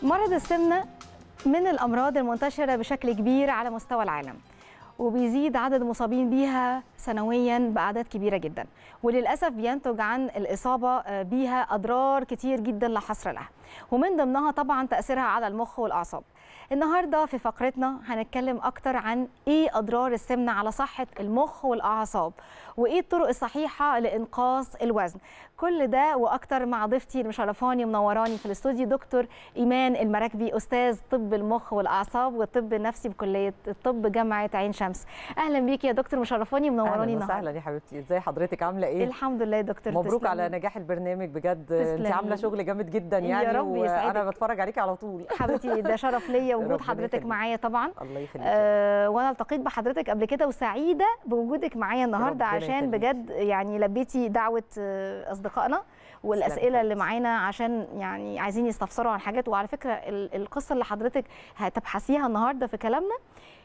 مرض السمنة من الأمراض المنتشرة بشكل كبير على مستوى العالم وبيزيد عدد المصابين بيها سنويا بأعداد كبيرة جدا وللأسف بينتج عن الإصابة بيها أضرار كتير جدا لا حصر لها ومن ضمنها طبعا تأثيرها على المخ والأعصاب النهارده في فقرتنا هنتكلم اكتر عن ايه اضرار السمنه على صحه المخ والاعصاب وايه الطرق الصحيحه لانقاص الوزن كل ده واكتر مع ضيفتي اللي مشرفاني ومنوراني في الاستوديو دكتور ايمان المراكبي استاذ طب المخ والاعصاب والطب النفسي بكليه الطب جامعه عين شمس اهلا بيكي يا دكتور مشرفاني ومنوراني النهارده اهلا يا حبيبتي ازي حضرتك عامله ايه الحمد لله يا دكتور مبروك تسلمي. على نجاح البرنامج بجد تسلمي. انت عامله شغل جامد جدا يا يعني رب يسعدك. وانا بتفرج عليكي على طول حبيبتي ده شرف ليا وجود ربنا حضرتك يخليك. معايا طبعا الله يخليك آه وانا التقيت بحضرتك قبل كده وسعيده بوجودك معايا النهارده ربنا عشان يخليك. بجد يعني لبيتي دعوه آه، اصدقائنا والاسئله اللي معانا عشان يعني عايزين يستفسروا عن حاجات وعلى فكره ال- القصه اللي حضرتك هتبحثيها النهارده في كلامنا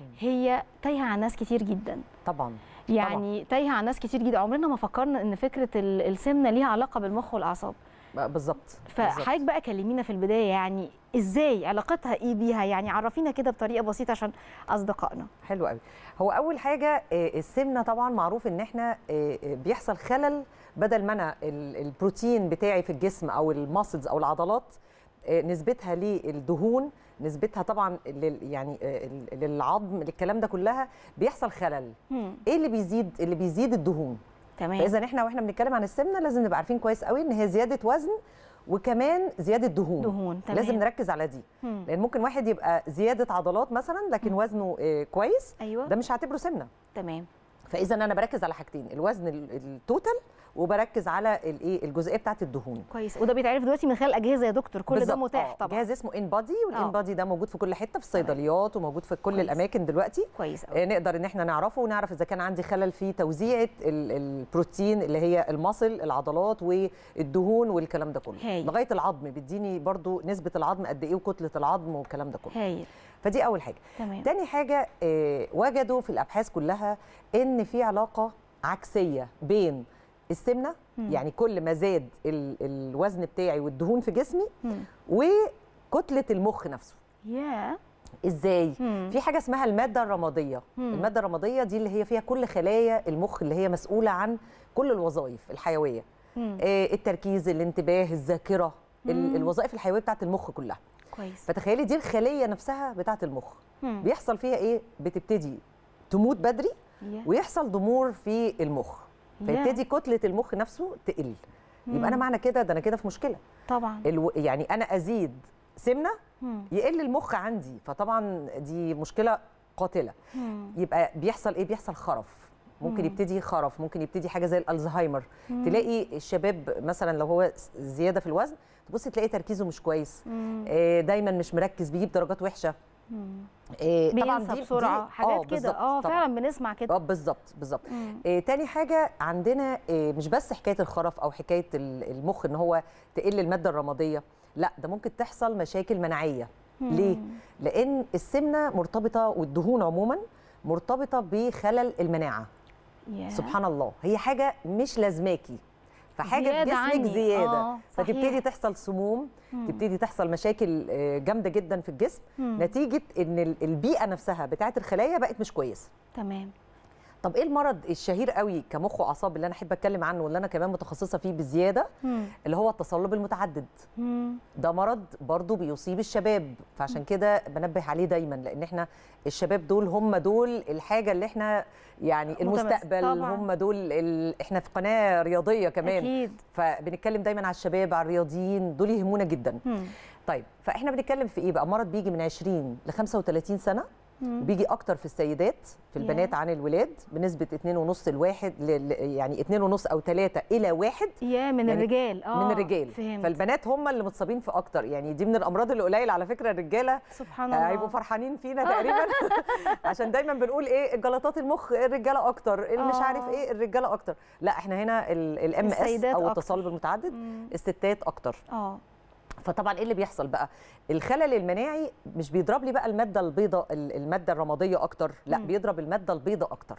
هي تايهه عن ناس كتير جدا طبعا يعني تايهه عن ناس كتير جدا عمرنا ما فكرنا ان فكره ال- السمنه ليها علاقه بالمخ والاعصاب بقى بالظبط فحضرتك بقى كلمينا في البدايه يعني ازاي علاقتها ايه بيها يعني عرفينا كده بطريقه بسيطه عشان اصدقائنا حلو قوي هو اول حاجه آه، السمنه طبعا معروف ان احنا آه، آه، بيحصل خلل بدل ما انا ال- البروتين بتاعي في الجسم او الماسلز او العضلات آه، نسبتها للدهون نسبتها طبعا لل يعني آه، للعظم للكلام ده كلها بيحصل خلل هم. ايه اللي بيزيد اللي بيزيد الدهون تمام فاذا احنا واحنا بنتكلم عن السمنه لازم نبقى عارفين كويس قوي ان هي زياده وزن وكمان زياده دهون دهون تمام لازم نركز على دي هم. لان ممكن واحد يبقى زياده عضلات مثلا لكن وزنه آه، كويس ايوه ده مش هعتبره سمنه تمام فاذا انا بركز على حاجتين الوزن ال- التوتال وبركز على الايه الجزئيه بتاعه الدهون كويس وده بيتعرف دلوقتي من خلال الاجهزه يا دكتور كل ده بالظبط. متاح آه، طبعا جهاز اسمه ان بادي آه. والان بادي ده موجود في كل حته في الصيدليات وموجود في كل كويس. الاماكن دلوقتي كويس قوي آه، نقدر ان احنا نعرفه ونعرف اذا كان عندي خلل في توزيعه ال- البروتين اللي هي المصل العضلات والدهون والكلام ده كله هايل. لغايه العظم بيديني برضو نسبه العظم قد ايه وكتله العظم والكلام ده كله هايل فدي اول حاجه تمام تاني حاجه آه، وجدوا في الابحاث كلها ان في علاقه عكسيه بين السمنه مم. يعني كل ما زاد ال- الوزن بتاعي والدهون في جسمي هم. وكتله المخ نفسه يا ازاي هم. في حاجه اسمها الماده الرماديه مم. الماده الرماديه دي اللي هي فيها كل خلايا المخ اللي هي مسؤوله عن كل الوظائف الحيويه هم. آه، التركيز الانتباه الذاكره ال- مم. الوظائف الحيويه بتاعه المخ كلها كويس فتخيلي دي الخليه نفسها بتاعه المخ هم. بيحصل فيها ايه بتبتدي تموت بدري يا. ويحصل ضمور في المخ يا. فيبتدي كتله المخ نفسه تقل يبقى انا مم. معنى كده ده انا كده في مشكله طبعا الو... يعني انا ازيد سمنه هم. يقل المخ عندي فطبعا دي مشكله قاتله هم. يبقى بيحصل ايه بيحصل خرف ممكن مم. يبتدي خرف ممكن يبتدي حاجه زي الالزهايمر مم. تلاقي الشباب مثلا لو هو زياده في الوزن تبصي تلاقي تركيزه مش كويس هم. آه، دايما مش مركز بيجيب درجات وحشه هم. آه، بينسى بسرعه حاجات كده بالظبط، اه طبعاً. فعلا بنسمع كده اه بالظبط بالظبط مم. آه تاني حاجه عندنا آه مش بس حكايه الخرف او حكايه ال- المخ ان هو تقل الماده الرماديه لا ده ممكن تحصل مشاكل مناعيه ليه؟ هم. لان السمنه مرتبطه والدهون عموما مرتبطه بخلل المناعه يا. سبحان الله هي حاجه مش لازماكي فحاجه في زيادة جسمك عني. زياده آه، صحيح. فتبتدي تحصل سموم مم. تبتدي تحصل مشاكل آه، جامده جدا في الجسم مم. نتيجه ان ال- البيئه نفسها بتاعه الخلايا بقت مش كويسه تمام طب ايه المرض الشهير قوي كمخ واعصاب اللي انا احب اتكلم عنه واللي انا كمان متخصصه فيه بزياده هم. اللي هو التصلب المتعدد هم. ده مرض برضو بيصيب الشباب فعشان كده بنبه عليه دايما لان احنا الشباب دول هم دول الحاجه اللي احنا يعني متمس- المستقبل طبعاً. هم دول ال... احنا في قناه رياضيه كمان اكيد فبنتكلم دايما على الشباب على الرياضيين دول يهمونا جدا هم. طيب فاحنا بنتكلم في ايه بقى مرض بيجي من 20 ل 35 سنه هم. وبيجي اكتر في السيدات في ياه. البنات عن الولاد بنسبه 2.5 لواحد ل... ل- يعني 2.5 او 3 الى 1 يا من يعني الرجال اه من الرجال فهمت فالبنات هم اللي متصابين في اكتر يعني دي من الامراض اللي قليل على فكره الرجاله سبحان آه، الله هيبقوا فرحانين فينا تقريبا عشان دايما بنقول ايه جلطات المخ الرجاله اكتر اللي مش عارف آه. ايه الرجاله اكتر لا احنا هنا الام اس السيدات او أكتر. التصلب المتعدد مم. الستات اكتر اه فطبعا ايه اللي بيحصل بقى الخلل المناعي مش بيضرب لي بقى الماده البيضاء ال- الماده الرماديه اكتر لا مم. بيضرب الماده البيضاء اكتر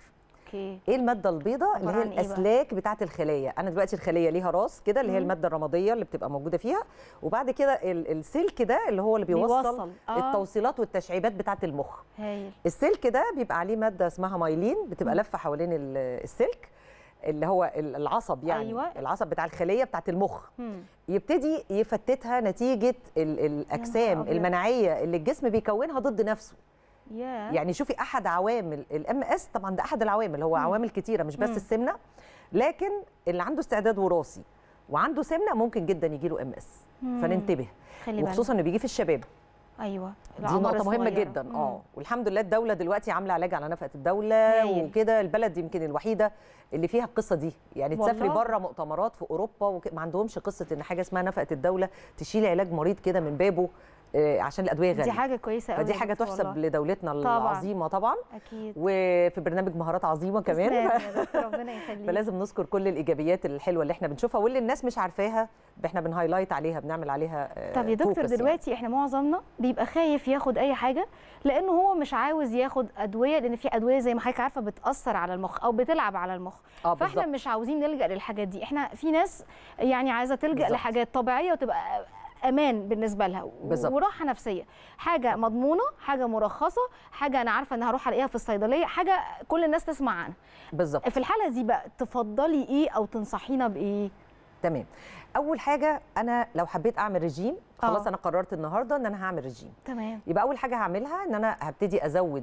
اوكي ايه الماده البيضاء اللي عبارة هي عن إيه بقى؟ الاسلاك بتاعه الخلايا انا دلوقتي الخليه ليها راس كده اللي هي مم. الماده الرماديه اللي بتبقى موجوده فيها وبعد كده ال- السلك ده اللي هو اللي بيوصل, بيوصل. آه. التوصيلات والتشعيبات بتاعه المخ هايل السلك ده بيبقى عليه ماده اسمها مايلين بتبقى لفه حوالين ال- السلك اللي هو ال- العصب يعني أيوة. العصب بتاع الخليه بتاعه المخ مم. يبتدي يفتتها نتيجه ال- الاجسام أبيض. المناعيه اللي الجسم بيكونها ضد نفسه يا يعني شوفي احد عوامل الام اس طبعا ده احد العوامل هو مم. عوامل كتيره مش بس مم. السمنه لكن اللي عنده استعداد وراثي وعنده سمنه ممكن جدا يجي له ام اس مم. فننتبه خلي بالك وخصوصا انه بيجي في الشباب ايوه دي الأعمار نقطه مهمه الصغيرة. جدا مم. اه والحمد لله الدوله دلوقتي عامله علاج على نفقه الدوله هايل. وكده البلد يمكن الوحيده اللي فيها القصه دي يعني تسافري والله. بره مؤتمرات في اوروبا وك... ما عندهمش قصه ان حاجه اسمها نفقه الدوله تشيل علاج مريض كده من بابه آه، عشان الادويه غاليه دي حاجه كويسه قوي فدي حاجه تحسب لدولتنا طبعاً. العظيمه طبعا اكيد وفي برنامج مهارات عظيمه كمان تسلم يا دكتور، ربنا يخليك فلازم نذكر كل الايجابيات الحلوه اللي احنا بنشوفها واللي الناس مش عارفاها احنا بنهايلايت عليها بنعمل عليها آه، طب يا دكتور focus يعني. دلوقتي احنا معظمنا بيبقى خايف ياخد اي حاجه لانه هو مش عاوز ياخد ادويه لان في ادويه زي ما حضرتك عارفه بتاثر على المخ او بتلعب على المخ اه فاحنا بالظبط مش عاوزين نلجا للحاجات دي احنا في ناس يعني عايزه تلجا بالظبط. لحاجات طبيعيه وتبقى امان بالنسبه لها و- بالظبط. وراحه نفسيه حاجه مضمونه حاجه مرخصه حاجه انا عارفه ان هروح الاقيها في الصيدليه حاجه كل الناس تسمع عنها بالظبط في الحاله دي بقى تفضلي ايه او تنصحينا بايه تمام اول حاجه انا لو حبيت اعمل رجيم خلاص آه. انا قررت النهارده ان انا هعمل رجيم تمام يبقى اول حاجه هعملها ان انا هبتدي ازود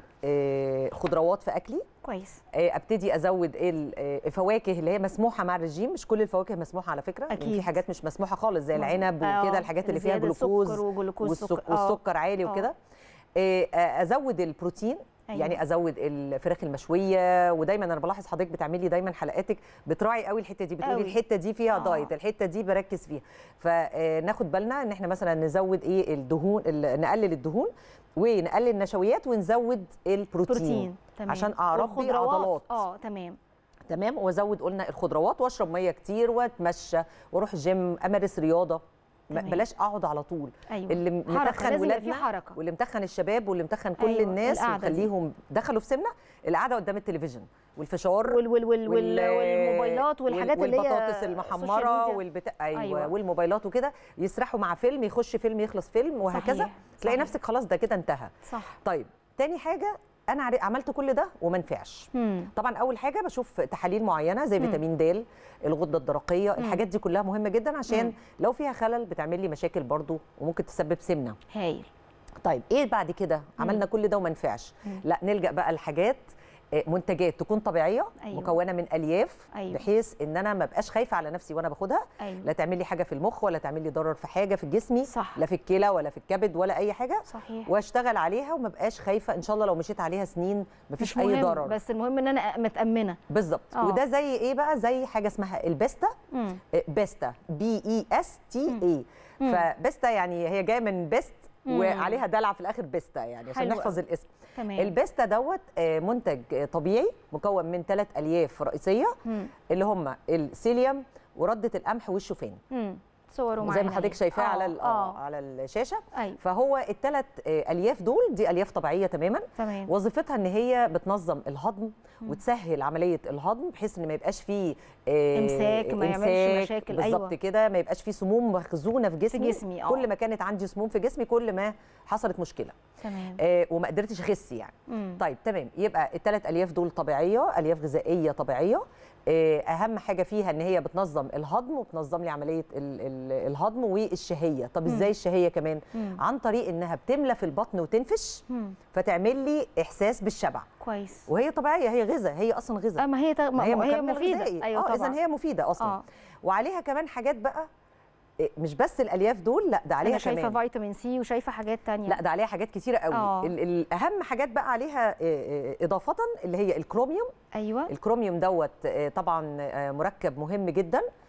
الخضروات في اكلي كويس آه، ابتدي ازود ال- آه، الفواكه اللي هي مسموحه مع الرجيم مش كل الفواكه مسموحه على فكره يعني أكيد. في حاجات مش مسموحه خالص زي مظبوط. العنب آه، وكده الحاجات اللي فيها زيادة جلوكوز سكر وجلوكوز والسك- سكر. آه. والسكر عالي آه. وكده آه، آه، ازود البروتين أيوة. يعني ازود الفراخ المشويه ودايما انا بلاحظ حضرتك بتعملي دايما حلقاتك بتراعي قوي الحته دي بتقولي قوي. الحته دي فيها آه. دايت الحته دي بركز فيها فناخد بالنا ان احنا مثلا نزود ايه الدهون ال- نقلل الدهون ونقلل النشويات ونزود البروتين بروتين تمام عشان اربي والخضروات. عضلات اه تمام تمام وازود قلنا الخضروات واشرب ميه كتير واتمشى واروح جيم امارس رياضه ما- تمام. بلاش اقعد على طول ايوه اللي حركة، متخن لازم يبقى في ولادنا حركه واللي متخن الشباب واللي متخن كل أيوة، الناس القعدة دي. وخليهم دخلوا في سمنه القعده قدام التلفزيون والفشار وال وال وال وال والموبايلات والحاجات اللي هي والبطاطس السوشيال المحمره ميديا. والبتاع أيوة, أيوة. أيوة والموبايلات وكده يسرحوا مع فيلم يخش فيلم يخلص فيلم وهكذا صحيح، تلاقي صحيح. نفسك خلاص ده كده انتهى صح طيب تاني حاجه انا عر- عملت كل ده وما نفعش مم. طبعا اول حاجه بشوف تحاليل معينه زي مم. فيتامين د الغده الدرقيه مم. الحاجات دي كلها مهمه جدا عشان مم. لو فيها خلل بتعمل لي مشاكل برضو وممكن تسبب سمنه هايل طيب ايه بعد كده عملنا كل ده وما نفعش مم. لا نلجا بقى لحاجات آه، منتجات تكون طبيعيه أيوة. مكونه من الياف أيوة. بحيث ان انا ما بقاش خايفه على نفسي وانا باخدها ايوه لا تعمل لي حاجه في المخ ولا تعمل لي ضرر في حاجه في جسمي صح لا في الكلى ولا في الكبد ولا اي حاجه صحيح واشتغل عليها وما بقاش خايفه ان شاء الله لو مشيت عليها سنين مفيش مش اي مهم ضرر بس المهم ان انا متامنه بالظبط آه. وده زي ايه بقى زي حاجه اسمها البيستا مم. آه، بيستا بي اي اس تي اي مم. فبيستا يعني هي جايه من بيست مم. وعليها دلع في الاخر بيستا يعني عشان حلو نحفظ أوي. الاسم تمام البيستا دوت آه، منتج آه، طبيعي مكون من ثلاث الياف رئيسيه مم. اللي هم السيليوم ورده القمح والشوفان مم. صوره معانا زي ما حضرتك أهي. شايفاه آه، على ال- آه، اه على الشاشه ايوه فهو الثلاث الياف دول دي الياف طبيعيه تماما تمام وظيفتها ان هي بتنظم الهضم مم. وتسهل عمليه الهضم بحيث ان ما يبقاش فيه آه، إمساك، ما يعملش إمساك، مشاكل، بالظبط أيوة. كده ما يبقاش فيه سموم مخزونه في جسمي جسمي، آه. كل ما كانت عندي سموم في جسمي كل ما حصلت مشكله تمام آه، وما قدرتش اخس يعني مم. طيب تمام يبقى الثلاث الياف دول طبيعيه الياف غذائيه طبيعيه آه، اهم حاجه فيها ان هي بتنظم الهضم وبتنظم لي عمليه ال- ال- الهضم والشهيه طب مم. ازاي الشهيه كمان مم. عن طريق انها بتملى في البطن وتنفش مم. فتعمل لي احساس بالشبع كويس وهي طبيعيه هي غذاء هي اصلا غذاء اه ما هي تا... ما هي هي, هي مكمل مفيده غذائي. ايوه اه طبعا اذا هي مفيده اصلا اه وعليها كمان حاجات بقى إيه، مش بس الالياف دول لا ده عليها انا شايفه كمان فيتامين سي وشايفه حاجات تانية لا ده عليها حاجات كتيره قوي آه. ال- الاهم حاجات بقى عليها إيه، إيه، اضافه اللي هي الكروميوم ايوه الكروميوم دوت آه، طبعا آه، مركب مهم جدا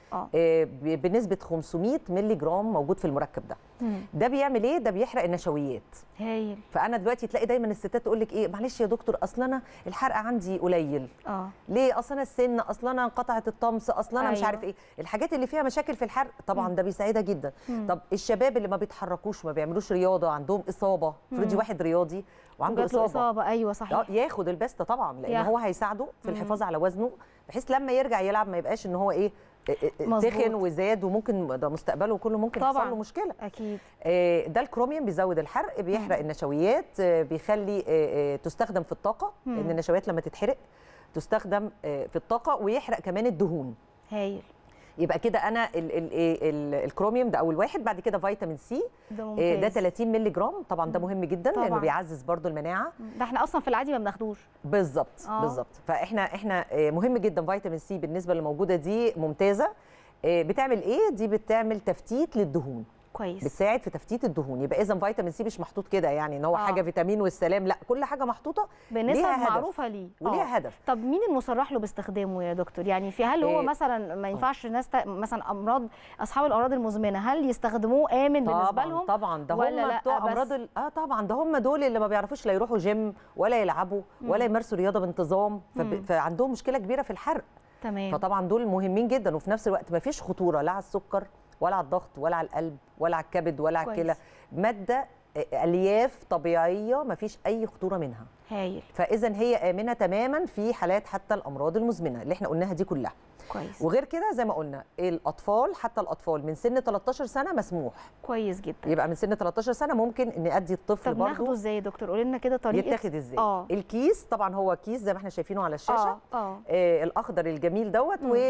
اه آه، ب- بنسبه 500 مللي جرام موجود في المركب ده مم. ده بيعمل ايه ده بيحرق النشويات هايل فانا دلوقتي تلاقي دايما الستات تقول لك ايه معلش يا دكتور اصل انا الحرق عندي قليل اه ليه اصل انا السن اصل انا انقطعت الطمس اصل انا مش أيوة. عارف ايه الحاجات اللي فيها مشاكل في الحرق طبعا ده بيساعدها جدا مم. طب الشباب اللي ما بيتحركوش ما بيعملوش رياضه عندهم اصابه افرضي مم. واحد رياضي وعنده وجات له اصابه اصابه ايوه اه صحيح ياخد البسته طبعا لان ياخد. هو هيساعده في مم. الحفاظ على وزنه بحيث لما يرجع يلعب ما يبقاش ان هو ايه اه، اه، مظبوط. تخن وزاد وممكن ده مستقبله كله ممكن طبعاً. يحصل له مشكله اكيد آه، ده الكروميوم بيزود الحرق بيحرق النشويات آه، بيخلي آه، آه، تستخدم في الطاقه مم. لان النشويات لما تتحرق تستخدم آه، في الطاقه ويحرق كمان الدهون هايل يبقى كده انا ال ال ال الكروميوم ده اول واحد بعد كده فيتامين سي ده آه، ممتاز ده 30 مللي جرام طبعا ده مهم جدا لانه طبعاً. بيعزز برضو المناعه ده احنا اصلا في العادي ما بناخدوش بالظبط آه. بالظبط فاحنا احنا آه، مهم جدا فيتامين سي بالنسبه اللي موجوده دي ممتازه آه، بتعمل ايه دي بتعمل تفتيت للدهون كويس بتساعد في تفتيت الدهون يبقى اذا فيتامين سي مش محطوط كده يعني ان هو آه. آه. حاجه فيتامين والسلام لا كل حاجه محطوطه بنسب ليها هدف. معروفه ليه آه. وليها هدف طب مين المصرح له باستخدامه يا دكتور يعني في هل هو إيه. مثلا ما ينفعش ناس ت- مثلا امراض اصحاب الامراض المزمنه هل يستخدموه امن بالنسبه طبعا لهم طبعا ده ولا هم لأ بتوع بس؟ امراض ال- اه طبعا ده هم دول اللي ما بيعرفوش لا يروحوا جيم ولا يلعبوا ولا يمارسوا رياضه بانتظام فب... مم. فعندهم مشكله كبيره في الحرق تمام فطبعا دول مهمين جدا وفي نفس الوقت ما فيش خطوره لا على السكر ولا على الضغط ولا على القلب ولا على الكبد ولا على كويس. الكلى ماده آه، الياف طبيعيه ما فيش اي خطوره منها هايل فاذا هي امنه تماما في حالات حتى الامراض المزمنه اللي احنا قلناها دي كلها كويس وغير كده زي ما قلنا الاطفال حتى الاطفال من سن 13 سنه مسموح كويس جدا يبقى من سن 13 سنه ممكن نادي الطفل طب ناخده برضه ازاي يا دكتور قولي لنا كده طريقه يتاخد ازاي اه الكيس طبعا هو كيس زي ما احنا شايفينه على الشاشه اه اه آه الاخضر الجميل دوت مم.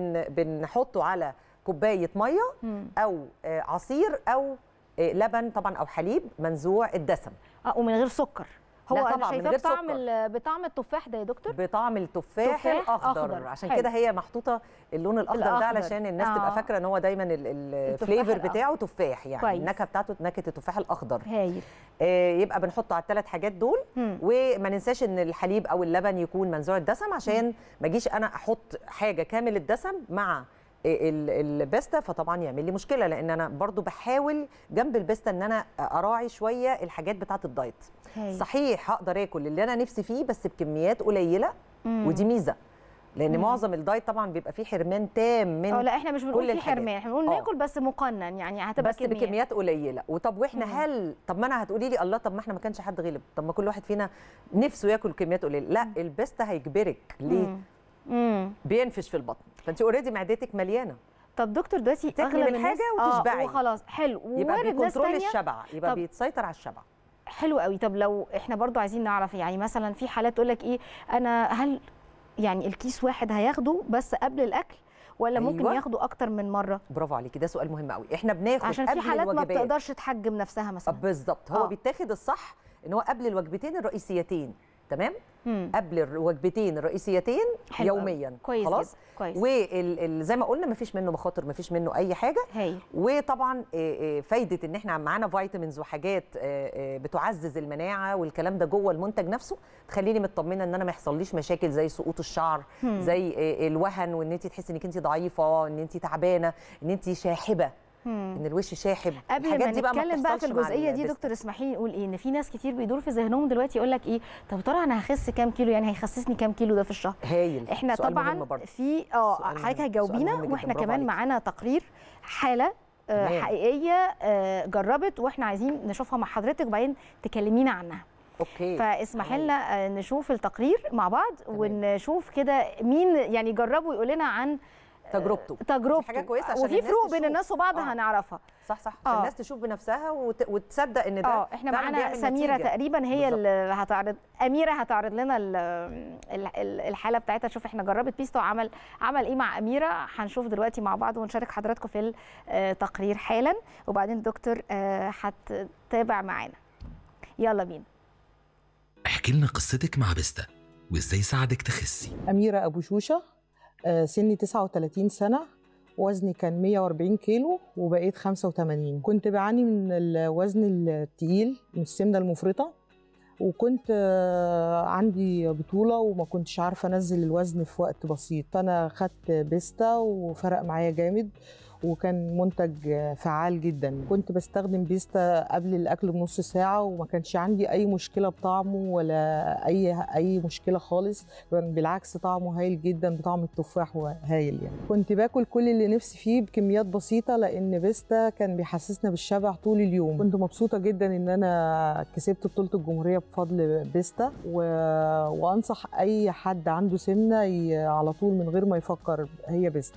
وبنحطه على كوبايه ميه مم. او آه عصير او آه لبن طبعا او حليب منزوع الدسم اه ومن غير سكر هو لا انا طبعاً، من شايفاه غير بطعم سكر. ال- بطعم التفاح ده يا دكتور بطعم التفاح تفاح الاخضر أخضر. عشان حلو. كده هي محطوطه اللون الاخضر ده الأخضر. علشان الناس آه. تبقى فاكره ان هو دايما ال- ال- الفليفر الأخضر. بتاعه تفاح يعني كويس. النكهه بتاعته نكهه التفاح الاخضر هايل آه يبقى بنحطه على الثلاث حاجات دول مم. وما ننساش ان الحليب او اللبن يكون منزوع الدسم عشان ما اجيش انا احط حاجه كامل الدسم مع ال- البيستا فطبعا يعمل لي مشكله لان انا برضو بحاول جنب البيستا ان انا اراعي شويه الحاجات بتاعه الدايت هايل صحيح هقدر اكل اللي انا نفسي فيه بس بكميات قليله مم. ودي ميزه لان مم. معظم الدايت طبعا بيبقى فيه حرمان تام من اه لا احنا مش بنقول كل في الحاجات. حرمان احنا بنقول آه. ناكل بس مقنن يعني هتبقى بس كميات. بكميات قليله وطب واحنا مم. هل طب ما انا هتقولي لي الله طب ما احنا ما كانش حد غلب طب ما كل واحد فينا نفسه ياكل كميات قليله لا البيستا هيجبرك ليه مم. مم. بينفش في البطن فانت اوريدي معدتك مليانه طب دكتور دلوقتي تاكلي اغلب من الناس حاجة وتشبعي. اه وخلاص حلو يبقى ووارد ناس بيكنترول تانية الشبع يبقى طب- بيتسيطر على الشبع حلو قوي طب لو احنا برضو عايزين نعرف يعني مثلا في حالات تقول لك ايه انا هل يعني الكيس واحد هياخده بس قبل الاكل ولا ممكن أيوة. ياخده اكتر من مره برافو عليكي ده سؤال مهم قوي احنا بناخد عشان في قبل حالات ما الوجبات بتقدرش تحجم نفسها مثلا بالظبط هو آه. بيتاخد الصح ان هو قبل الوجبتين الرئيسيتين تمام مم. قبل الوجبتين الرئيسيتين حلو أوي. يوميا كويس خلاص جدا كويس وزي ما قلنا مفيش منه مخاطر مفيش منه اي حاجه هايل وطبعا آه، آه، فايده ان احنا معانا فيتامينز وحاجات آه، آه، بتعزز المناعه والكلام ده جوه المنتج نفسه تخليني مطمنه ان انا ما يحصليش مشاكل زي سقوط الشعر مم. زي آه، الوهن وان انت تحسي انك انت ضعيفه ان انت تعبانه ان انت شاحبه مم. ان الوش شاحب قبل الحاجات ما دي بقى ما نتكلم بقى في بتحصلش مع الجزئيه دي البيست. دكتور اسمحي لي نقول ايه ان في ناس كتير بيدور في ذهنهم دلوقتي يقول لك ايه طب يا ترى انا هخس كام كيلو يعني هيخسسني كام كيلو ده في الشهر هايل احنا سؤال طبعا مهم برضه. في اه سؤال مهم. حضرتك سؤال هتجاوبينا مهم جداً. واحنا برافو كمان عليكي. معانا تقرير حاله آه، تمام. حقيقيه آه، جربت واحنا عايزين نشوفها مع حضرتك وبعدين تكلمينا عنها اوكي فاسمحي تمام. لنا آه، نشوف التقرير مع بعض ونشوف كده مين يعني جربوا يقول لنا عن تجربته تجربته دي حاجه كويسه عشان وفي الناس فروق بين تشوف. الناس وبعض آه. هنعرفها صح صح عشان آه. الناس تشوف بنفسها وت... وتصدق ان ده اه احنا فعلاً معانا بيعمل سميره نتيجة. تقريبا هي بالظبط. اللي هتعرض اميره هتعرض لنا ال- ال- ال- الحاله بتاعتها شوف احنا جربت بيستو عمل عمل ايه مع اميره هنشوف دلوقتي مع بعض ونشارك حضراتكم في التقرير حالا وبعدين الدكتور آه، هتتابع معانا يلا بينا احكي لنا قصتك مع بيستا وازاي ساعدك تخسي أميرة أبو شوشة آه، سني 39 سنة وزني كان 140 كيلو وبقيت 85 كنت بعاني من الوزن التقيل من السمنة المفرطة وكنت آه، عندي بطولة وما كنتش عارفة أنزل الوزن في وقت بسيط فأنا خدت بيستا وفرق معايا جامد وكان منتج آه، فعال جدا كنت بستخدم بيستا قبل الأكل بنص ساعة وما كانش عندي أي مشكلة بطعمه ولا أي أي مشكلة خالص كان بالعكس طعمه هايل جدا بطعم التفاح هايل يعني كنت باكل كل اللي نفسي فيه بكميات بسيطة لأن بيستا كان بيحسسنا بالشبع طول اليوم كنت مبسوطة جدا إن أنا كسبت بطولة الجمهورية بفضل بيستا و... وأنصح أي حد عنده سمنة ي... على طول من غير ما يفكر هي بيستا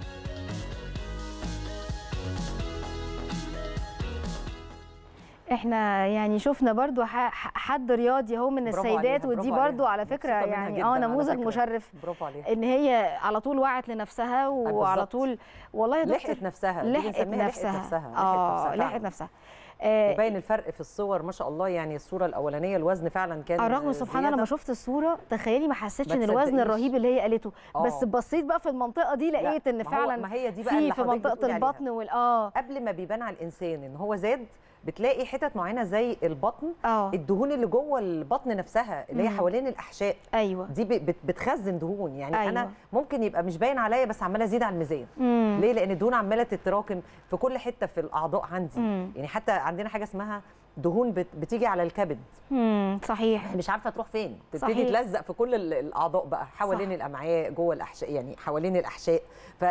احنا يعني شفنا برضو ح- ح- حد رياضي اهو من برافو السيدات عليها، ودي برافو برضو عليها. على فكره مبسوطة منها يعني جداً اه على نموذج فكرة. مشرف برافو عليها ان هي على طول وعت لنفسها وعلى بالظبط. طول والله يا دكتور لحقت نفسها دي لحقت بنسميها نفسها لحقت نفسها اه لحقت فعلاً. نفسها آه وباين الفرق في الصور ما شاء الله يعني الصوره الاولانيه الوزن فعلا كان الرغم سبحان الله لما زيادة. شفت الصوره تخيلي ما حسيتش ما ان الوزن تصدقيش. الرهيب اللي هي قالته بس آه. بصيت بقى في المنطقه دي لا، لقيت ان ما هو- فعلا ما هي دي بقى في اللي في حضرتك منطقه بتقولي عليها. البطن وال اه قبل ما بيبان على الانسان ان هو زاد بتلاقي حتت معينه زي البطن اه الدهون اللي جوه البطن نفسها اللي هي مم. حوالين الاحشاء ايوه دي ب- بت- بتخزن دهون يعني أيوة. أيوة. انا ممكن يبقى مش باين عليا بس عماله ازيد على الميزان مم. ليه لان الدهون عماله تتراكم في كل حته في الاعضاء عندي مم. يعني حتى عندنا حاجه اسمها دهون بت- بتيجي على الكبد مم. صحيح مش عارفه تروح فين تبتدي صحيح. تلزق في كل ال- الاعضاء بقى حوالين صح. الامعاء جوه الاحشاء يعني حوالين الاحشاء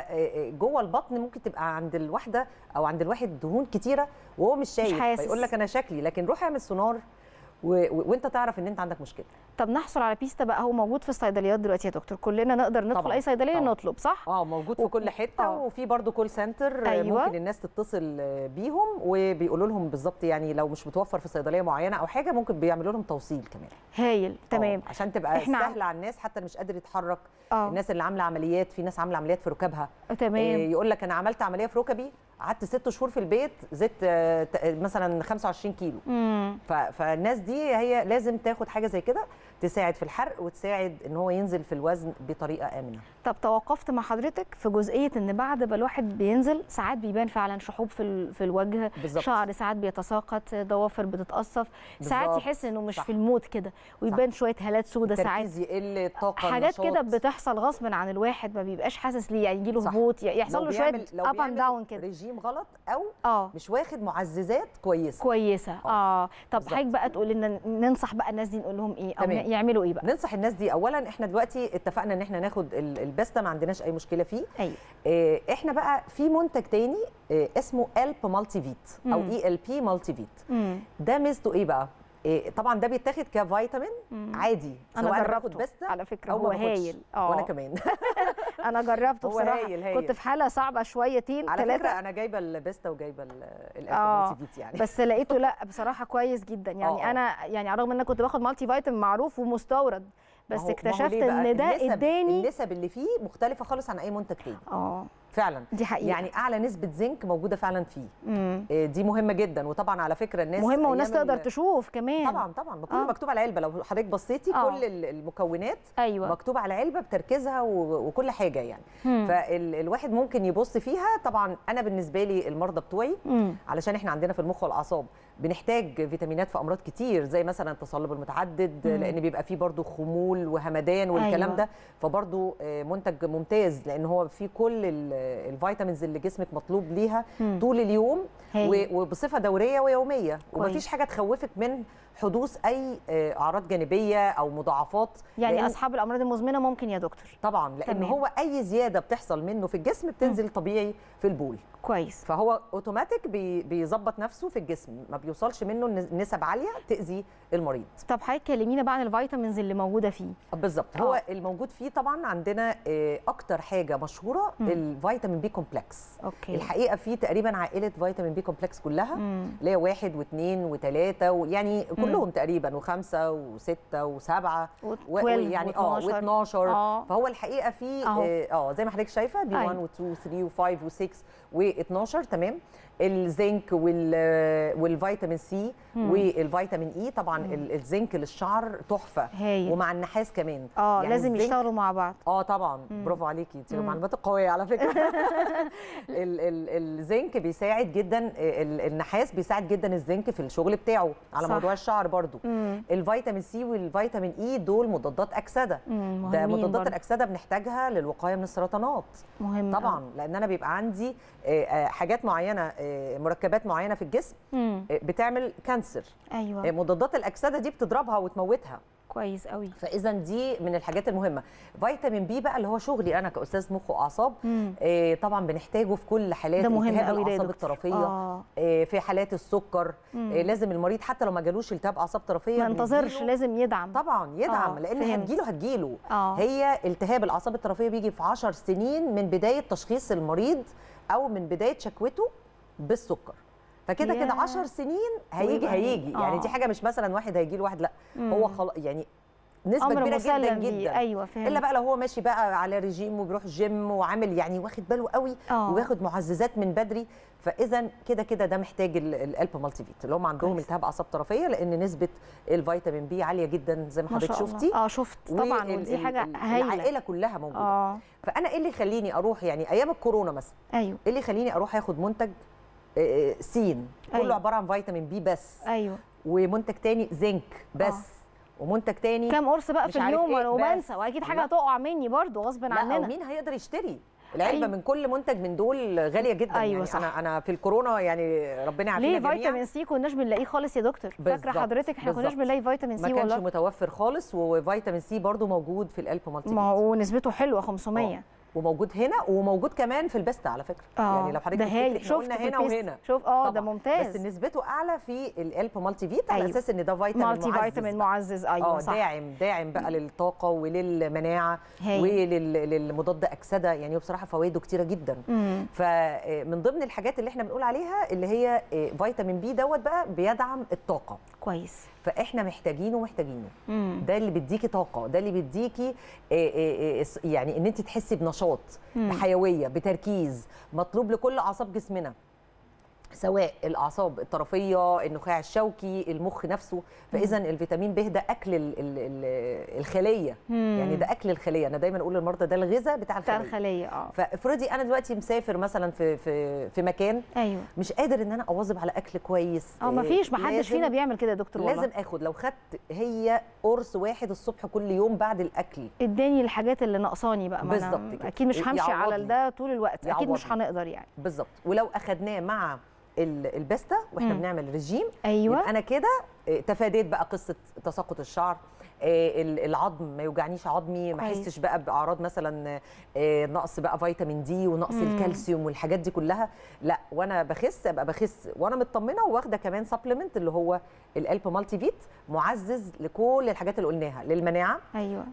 فجوه البطن ممكن تبقى عند الواحده او عند الواحد دهون كتيره وهو مش شايف حاسس. فيقول لك انا شكلي لكن روح اعمل سونار و... و... وانت تعرف ان انت عندك مشكله طب نحصل على بيستا بقى هو موجود في الصيدليات دلوقتي يا دكتور كلنا نقدر ندخل طبعاً، اي صيدليه طبعاً. نطلب صح اه موجود في و- كل حته آه. وفي برضو كول سنتر أيوة. ممكن الناس تتصل بيهم وبيقولوا لهم بالظبط يعني لو مش متوفر في صيدليه معينه او حاجه ممكن بيعملوا لهم توصيل كمان هايل تمام آه، عشان تبقى إحنا عم- سهله على الناس حتى اللي مش قادر يتحرك اه الناس اللي عامله عمليات في ناس عامله عمليات في ركابها تمام يقول لك انا عملت عمليه في ركبي قعدت ست شهور في البيت زدت آه، ت- مثلا 25 كيلو امم ف- فالناس دي هي لازم تاخد حاجه زي كده تساعد في الحرق وتساعد ان هو ينزل في الوزن بطريقه امنه طب توقفت مع حضرتك في جزئيه ان بعد ما الواحد بينزل ساعات بيبان فعلا شحوب في ال- في الوجه بالظبط. شعر ساعات بيتساقط ضوافر بتتقصف ساعات بالظبط. يحس انه مش صح. في المود كده ويبان شويه هالات سودة ساعات التركيز يقل الطاقه حاجات كده النشاط. بتحصل غصب عن الواحد ما بيبقاش حاسس ليه يعني يجيله صح. هبوط يحصل لو له شويه بيعمل- لو اب اند بيعمل داون كده ريجيم غلط او اه مش واخد معززات كويسه كويسه اه طب بالظبط. حضرتك بقى تقول لنا ننصح بقى الناس دي نقول لهم ايه او تمام. يعملوا ايه بقى ننصح الناس دي اولا احنا دلوقتي اتفقنا ان احنا ناخد ال- الباستا ما عندناش اي مشكله فيه ايوه اه، احنا بقى في منتج تاني اه، اسمه الب مالتي فيت او مم. اي ال بي مالتي فيت امم ده ميزته ايه بقى إيه طبعا ده بيتاخد كفيتامين مم. عادي انا سواء باخد جربته باستا على فكره او هو ما باخدش. هايل اه وانا كمان انا جربته هو بصراحه هايل- هايل. كنت في حاله صعبه شويتين على ثلاثه فكره انا جايبه الباستا وجايبه ال- الالب آه، مالتي فيت يعني بس لقيته لا بصراحه كويس جدا يعني آه، آه. انا يعني على الرغم ان انا كنت باخد مالتي فيتامين معروف ومستورد ما بس هو- ما هو اكتشفت ليه بقى؟ ان ده النسب- اداني النسب اللي فيه مختلفه خالص عن اي منتج تاني اه فعلا دي حقيقه يعني اعلى نسبه زنك موجوده فعلا فيه مم. إيه دي مهمه جدا وطبعا على فكره الناس مهمه والناس أيام تقدر ال- تشوف كمان طبعا طبعا كله آه. مكتوب على العلبه لو حضرتك بصيتي آه. كل ال- المكونات ايوه مكتوب على علبه بتركيزها و- وكل حاجه يعني مم. فالواحد ممكن يبص فيها طبعا انا بالنسبه لي المرضى بتوعي مم. علشان احنا عندنا في المخ والاعصاب بنحتاج فيتامينات في امراض كتير زي مثلا التصلب المتعدد مم. لان بيبقى فيه برضو خمول وهمدان والكلام أيوة. ده فبرضو آه، منتج ممتاز لان هو فيه كل ال- الفيتامينز اللي جسمك مطلوب ليها مم. طول اليوم هايل. و- وبصفه دوريه ويوميه كويس. ومفيش حاجه تخوفك من حدوث اي آه، اعراض جانبيه او مضاعفات يعني لأن- اصحاب الامراض المزمنه ممكن يا دكتور طبعا لان تمام. هو اي زياده بتحصل منه في الجسم بتنزل طبيعي في البول كويس فهو اوتوماتيك بي- بيظبط نفسه في الجسم ما بيوصلش منه نس- نسب عاليه تاذي المريض طب حضرتك كلمينا بقى عن الفيتامينز اللي موجوده فيه بالظبط آه. هو الموجود فيه طبعا عندنا آه، اكتر حاجه مشهوره مم. الفيتامين بي كومبلكس اوكي الحقيقه في تقريبا عائله فيتامين بي كومبلكس كلها مم. اللي هي واحد واثنين وثلاثه ويعني كلهم تقريبا وخمسه وسته وسبعه و و- 12 ويعني اه و12. و12 اه فهو الحقيقه في أهو. اه آه، زي ما حضرتك شايفه بي 1 أيوة. و2 و3 و5 و6 و12 تمام الزنك وال والفيتامين سي مم. والفيتامين اي طبعا ال- الزنك للشعر تحفه هايل ومع النحاس كمان اه يعني لازم الزنك- يشتغلوا مع بعض اه طبعا مم. برافو عليكي انت مم. معلوماتك قويه على فكره ال ال الزنك بيساعد جدا ال النحاس بيساعد جدا الزنك في الشغل بتاعه على صح. موضوع الشعر برضو مم. الفيتامين سي والفيتامين اي دول مضادات اكسده مم. ده مهمين مضادات برضه. الاكسده بنحتاجها للوقايه من السرطانات مهم طبعا لان انا بيبقى عندي آه، آه، حاجات معينه آه، مركبات معينه في الجسم مم. آه، بتعمل كانسر آه، ايوه مضادات الاكسده دي بتضربها وتموتها كويس قوي فاذا دي من الحاجات المهمه فيتامين بي بقى اللي هو شغلي انا كاستاذ مخ واعصاب مم. آه، طبعا بنحتاجه في كل حالات ده مهم التهاب قوي ده يا الاعصاب دكتور. الطرفيه اه آه، في حالات السكر مم. آه، لازم المريض حتى لو ما جالوش التهاب اعصاب طرفيه ما انتظرش بنديله- لازم يدعم طبعا يدعم آه، لان فهمت. هتجيله هتجيله اه هي التهاب الاعصاب الطرفيه بيجي في 10 سنين من بدايه تشخيص المريض او من بدايه شكوته بالسكر فكده كده ياه. 10 سنين هيجي ويبقى- هيجي يعني آه. دي حاجه مش مثلا واحد هيجي له واحد لا مم. هو خلاص يعني نسبه امر كبيره جدا مسلم بيه جدا ايوه فهمت الا بقى لو هو ماشي بقى على رجيم وبيروح جيم وعامل يعني واخد باله قوي اه وياخد معززات من بدري فاذا كده كده ده محتاج ال- الالب مالتي فيت اللي هم عندهم كويس. التهاب اعصاب طرفيه لان نسبه الفيتامين بي عاليه جدا زي ما ما حضرتك شاء الله شفتي اه شفت طبعا وال- ودي ال- حاجه ال- هايله العائله كلها موجوده اه فانا ايه اللي يخليني اروح يعني ايام الكورونا مثلا ايوه ايه اللي يخليني اروح اخد منتج آه، آه، سين كله أيوة. عباره عن فيتامين بي بس ايوه ومنتج تاني زنك بس ومنتج تاني كام قرص بقى مش في عارف اليوم إيه، وانا بس. وبنسى واكيد حاجه لا. هتقع مني برضو غصب لا عننا او مين هيقدر يشتري العلبه أيوة. من كل منتج من دول غاليه جدا أيوة يعني صح. انا انا في الكورونا يعني ربنا ليه يعافينا فيتامين جميعا سي كناش بنلاقيه خالص يا دكتور فاكره بالظبط، حضرتك احنا كناش بالظبط. بنلاقي فيتامين ما سي كانش والله متوفر خالص وفيتامين سي برضو موجود في القلب مالتي ما فيت. هو نسبته حلوه 500 وموجود هنا وموجود كمان في البيستا على فكره اه يعني لو حضرتك ده تفتكري هايل احنا شفت قلنا في هنا البيست. وهنا شوف اه ده طبعاً. ممتاز بس نسبته اعلى في القلب مالتي فيت على أيوة. اساس ان ده فيتامين مالتي معزز فيتامين بقى. معزز ايوه اه صح داعم داعم بقى للطاقه وللمناعه هايل وللمضاد اكسده يعني هو بصراحه فوائده كتيره جدا مم. فمن ضمن الحاجات اللي احنا بنقول عليها اللي هي آه، فيتامين بي دوت بقى بيدعم الطاقه كويس فاحنا محتاجينه محتاجينه مم. ده اللي بيديكي طاقه ده اللي بيديكي آه، آه، آه، يعني ان انت تحسي بنشاط مم. بحيويه بتركيز مطلوب لكل اعصاب جسمنا سواء الاعصاب الطرفيه النخاع الشوكي المخ نفسه فاذا الفيتامين ب ده اكل ال ال ال الخليه مم. يعني ده اكل الخليه انا دايما اقول للمرضى ده الغذاء بتاع بتاع الخليه الخليه اه فافرضي انا دلوقتي مسافر مثلا في في في مكان ايوه مش قادر ان انا اواظب على اكل كويس اه ما إيه، فيش ما حدش لازم- فينا بيعمل كده يا دكتور والله لازم اخد لو خدت هي قرص واحد الصبح كل يوم بعد الاكل اداني الحاجات اللي ناقصاني بقى ما أنا بالظبط كده. اكيد مش همشي على يعوضني. ده طول الوقت اكيد مش يعوضني. هنقدر يعني بالظبط ولو اخدناه مع ال- البستا واحنا مم. بنعمل رجيم ايوه يبقى انا كده آه، تفاديت بقى قصه تساقط الشعر آه، ال- العظم ما يوجعنيش عظمي ما كويس. احسش بقى باعراض مثلا آه، نقص بقى فيتامين دي ونقص مم. الكالسيوم والحاجات دي كلها لا وانا بخس ابقى بخس وانا مطمنه واخده كمان سبلمنت اللي هو الالب مالتي فيت معزز لكل الحاجات اللي قلناها للمناعه ايوه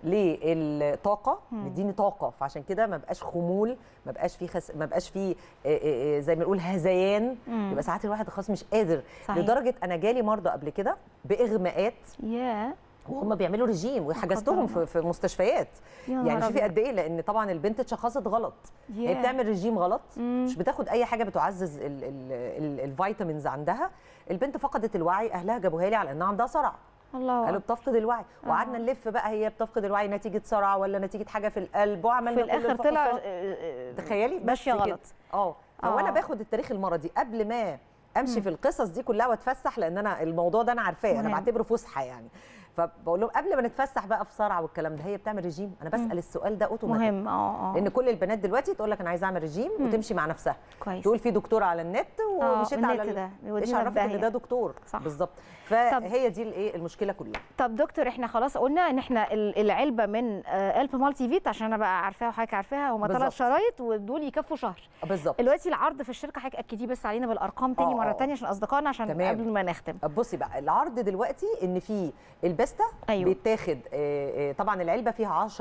للطاقه مم. مديني طاقه فعشان كده ما بقاش خمول ما بقاش فيه خس... ما بقاش فيه آه، آه، آه، زي ما نقول هذيان مم. يبقى ساعات الواحد خلاص مش قادر صحيح. لدرجه انا جالي مرضى قبل كده باغماءات يا وهم بيعملوا رجيم وحجزتهم قدر في, في مستشفيات يا يعني نهار شوفي أبيض. قد ايه لان طبعا البنت اتشخصت غلط هي ياه. بتعمل رجيم غلط مم. مش بتاخد اي حاجه بتعزز ال- ال- ال- الفيتامينز عندها البنت فقدت الوعي اهلها جابوها لي على انها عندها صرع الله قالوا بتفقد الوعي آه. وقعدنا نلف بقى هي بتفقد الوعي نتيجه صرع ولا نتيجه حاجه في القلب وعملنا في كل الاخر طلع الفحوصات. آه، آه، تخيلي بس ماشيه كده. غلط اه فوانا آه. باخد التاريخ المرضي قبل ما امشي مم. في القصص دي كلها واتفسح لان انا الموضوع ده انا عارفاه انا مهم. بعتبره فسحه يعني فبقول لهم قبل ما نتفسح بقى في صرع والكلام ده هي بتعمل رجيم انا بسال مم. السؤال ده اوتوماتيك مهم اه اه لان كل البنات دلوقتي تقول لك انا عايزه اعمل رجيم مم. وتمشي مع نفسها كويس تقول في دكتور على النت آه، ومشيت على النت ال- ده ايش بيودينا في عرفك ان داهية. ده دكتور صح. بالظبط فهي دي الايه المشكله كلها طب دكتور احنا خلاص قلنا ان احنا ال- العلبه من آه، الب مالتي فيت عشان انا بقى عارفاها وحضرتك عارفاها هم ثلاث بالظبط. شرايط ودول يكفوا شهر بالظبط دلوقتي العرض في الشركه حضرتك اكديه بس علينا بالارقام تاني آه، مره آه. تانية عشان اصدقائنا عشان تمام. قبل ما نختم بصي بقى العرض دلوقتي ان في البستا أيوة. بيتاخد آه، آه، طبعا العلبه فيها 10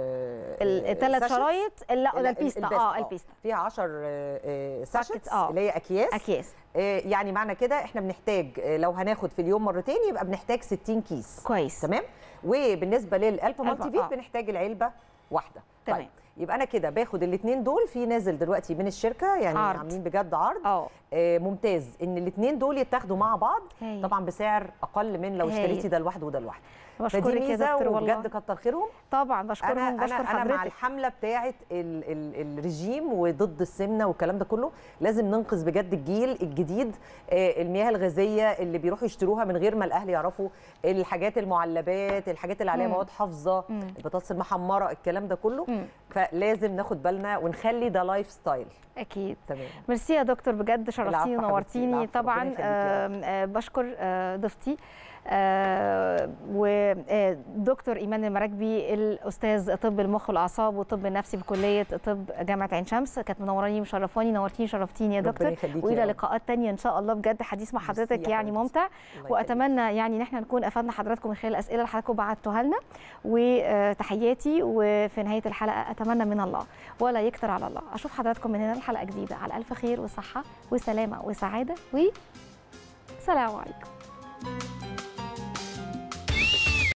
الثلاث شرايط لا ده البيستا اه البيستا فيها 10 ساشتس باكت، آه. اللي هي اكياس اكياس آه، يعني معنى كده احنا بنحتاج آه، لو هناخد في اليوم مرتين يبقى بنحتاج 60 كيس كويس تمام وبالنسبه للالب مالتي آه. فيت بنحتاج العلبه واحده تمام. طيب يبقى انا كده باخد الاثنين دول في نازل دلوقتي من الشركه يعني عرض. عاملين بجد عرض اه آه ممتاز ان الاثنين دول يتاخدوا مع بعض هايل. طبعا بسعر اقل من لو هايل. اشتريتي ده لوحده وده لوحده فدي بشكرك يا ميزه دكتور والله وبجد كتر خيرهم طبعا بشكرهم انا وبشكر انا انا مع حضرتك الحمله بتاعه ال ال الرجيم وضد السمنه والكلام ده كله لازم ننقذ بجد الجيل الجديد آه، المياه الغازيه اللي بيروحوا يشتروها من غير ما الاهل يعرفوا الحاجات المعلبات الحاجات اللي عليها مم. مواد حافظه مم. البطاطس المحمره الكلام ده كله مم. فلازم ناخد بالنا ونخلي ده لايف ستايل اكيد تمام ميرسي يا دكتور بجد شرفتيني العفو حبيبتي، ونورتيني العفو، طبعا ربنا يخليكي يا رب. آم، آه، بشكر آه، ضيفتي آه، ودكتور ايمان المراكبي الاستاذ طب المخ والاعصاب والطب النفسي بكليه طب جامعه عين شمس كانت منوراني مشرفاني نورتيني شرفتيني يا ربنا دكتور يخليكي يا والى رب. لقاءات تانية ان شاء الله بجد حديث مع ميرسي حضرتك يا يعني حبيبتي. ممتع الله يخليك. واتمنى يعني ان احنا نكون افدنا حضراتكم من خلال الاسئله اللي حضراتكم بعتوها لنا وتحياتي وفي نهايه الحلقه اتمنى من الله ولا يكتر على الله اشوف حضراتكم من هنا الحلقه جديده على الف خير وصحه وسلامه وسعاده وسلام عليكم